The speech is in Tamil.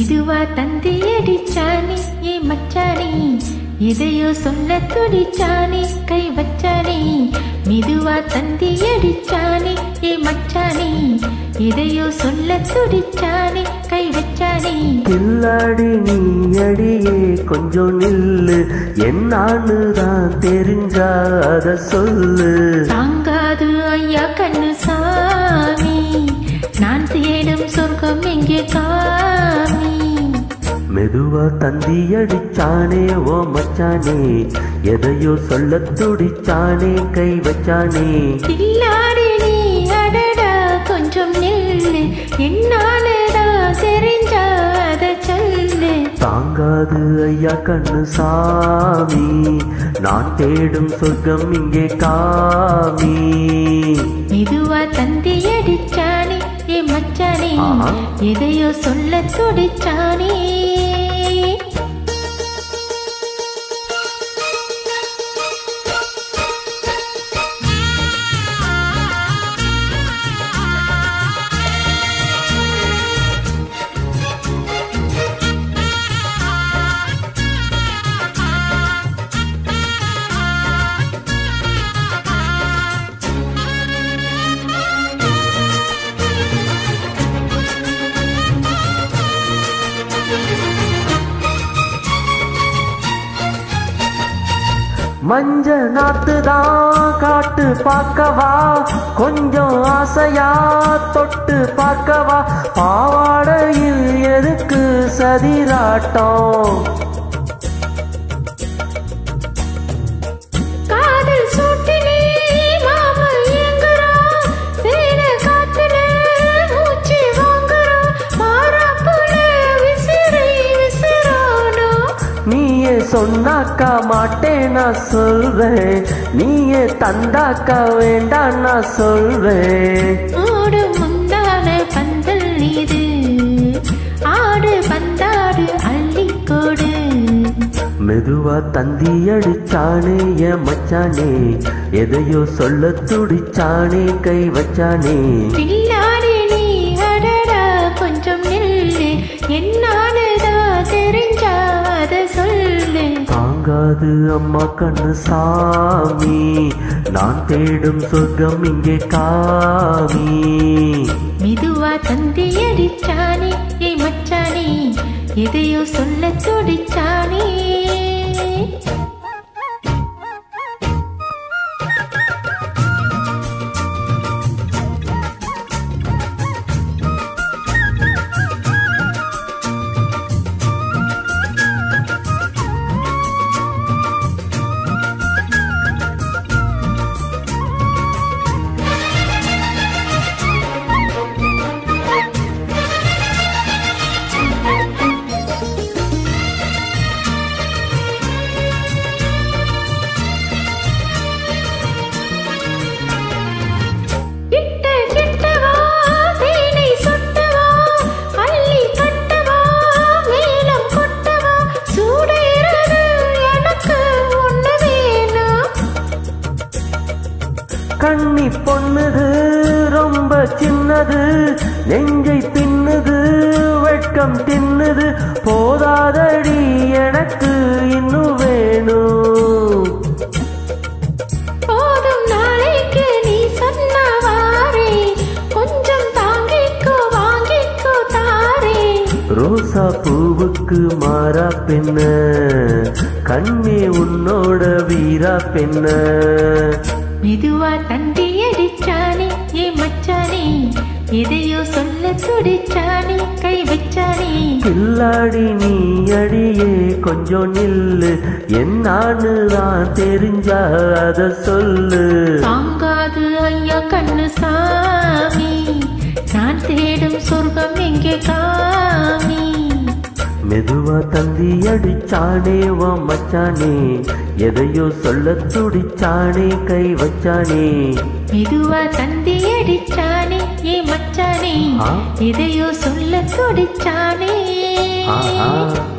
இதுவா தந்தி அடிச்சானே ஏ மச்சானே எதையோ சொல்ல துடிச்சானே கை வச்சானே மெதுவா தந்தி அடிச்சானே ஏ மச்சானே எதையோ சொல்ல துடிச்சானே கை வச்சானே கில்லாடி நீ அடியே கொஞ்சம் நில்லு என்னான்னு தான் தெரிஞ்சா அத சொல்லு தாங்காது ஐயா கண்ணு சாமி நான் தேடும் சொர்க்கம் எங்கே காமி மெதுவா தந்தி அடிச்சானே ஓ மச்சானே எதையோ சொல்ல துடிச்சானே கை வச்சானே இல்லாடி நீ அடடா கொஞ்சம் நில்லு என்னாலடா தெரிஞ்சா அத சொல்லு தாங்காது ஐயா கண்ணு சாமி நான் தேடும் சொர்க்கம் இங்கே காமி மெதுவா தந்தி அடிச்சானே ஏ மச்சானே ஆஹா. எதையோ சொல்ல துடிச்சானே மஞ்ச நாத்து தான் காட்டு பார்க்கவா கொஞ்சம் ஆசையா தொட்டு பார்க்கவா பாவாடையில் எதுக்கு சதிராட்டம் காதல் சூட்டிலே மாமா ஏங்குறான் சேன காத்துல மூச்சு வாங்குறான் மாறாப்புல விசிறி விசிறானோ நீயே சொன்னாக்கா மாட்டேன் நான் சொல்வேன் நீயே தந்தாக்கா வேண்டாம் நான் சொல்வேன் ஓடு முந்தான பந்தல் இது ஆடு பந்தாடு அள்ளிக்கோடு மெதுவா தந்தி அடிச்சானே என் மச்சானே எதையோ சொல்ல துடிச்சானே கை வச்சானே பின்னாடி நீ அடடா கொஞ்சம் நில்லு என்னானதா தெரிஞ்சா அத சொல்லு தாங்காது அம்மா கண்ணு சாமி நான் தேடும் சொர்க்கம் இங்கே காமி மெதுவா தந்தி அடிச்சானே ஏ மச்சானே எதையோ சொல்ல துடிச்சானே கிட்ட கிட்டவா தேனை சொட்டவா அள்ளி கட்டவா மேலம் கொட்டவா சூடேறது எனக்கு ஒண்ணு வேணும் கண்ணி பொண்ணுது ரொம்ப சின்னது நெஞ்சை பின்னுது வெட்கம் தின்னுது போதாதடி எனக்கு இன்னும் வேணும் போதும் நாளைக்கு நீ சொன்னவாரே கொஞ்சம் தாங்கிக்கோ வாங்கிக்கோ தாரே ரோசா பூவுக்கு மாறா பெண்ண கண்ணே உன்னோட வீரா பெண்ண மெதுவா தண்டி அடிச்சானே ஏ மச்சானே எதையோ சொல்ல துடிச்சானே கை வச்சானே கில்லாடி நீ அடியே கொஞ்சம் நில்லு என்னான்னு தான் தெரிஞ்சா அத சொல்லு தாங்காது ஐயா கண்ணு சாமி நான் தேடும் சொர்க்கம் எங்கே காமி மெதுவா தந்தி அடிச்சானே வா மச்சானே எதையோ சொல்ல துடிச்சானே கை வச்சானே மெதுவா தந்தி அடிச்சானே ஏ மச்சானே ஆ? எதையோ சொல்ல துடிச்சானே ஆஹா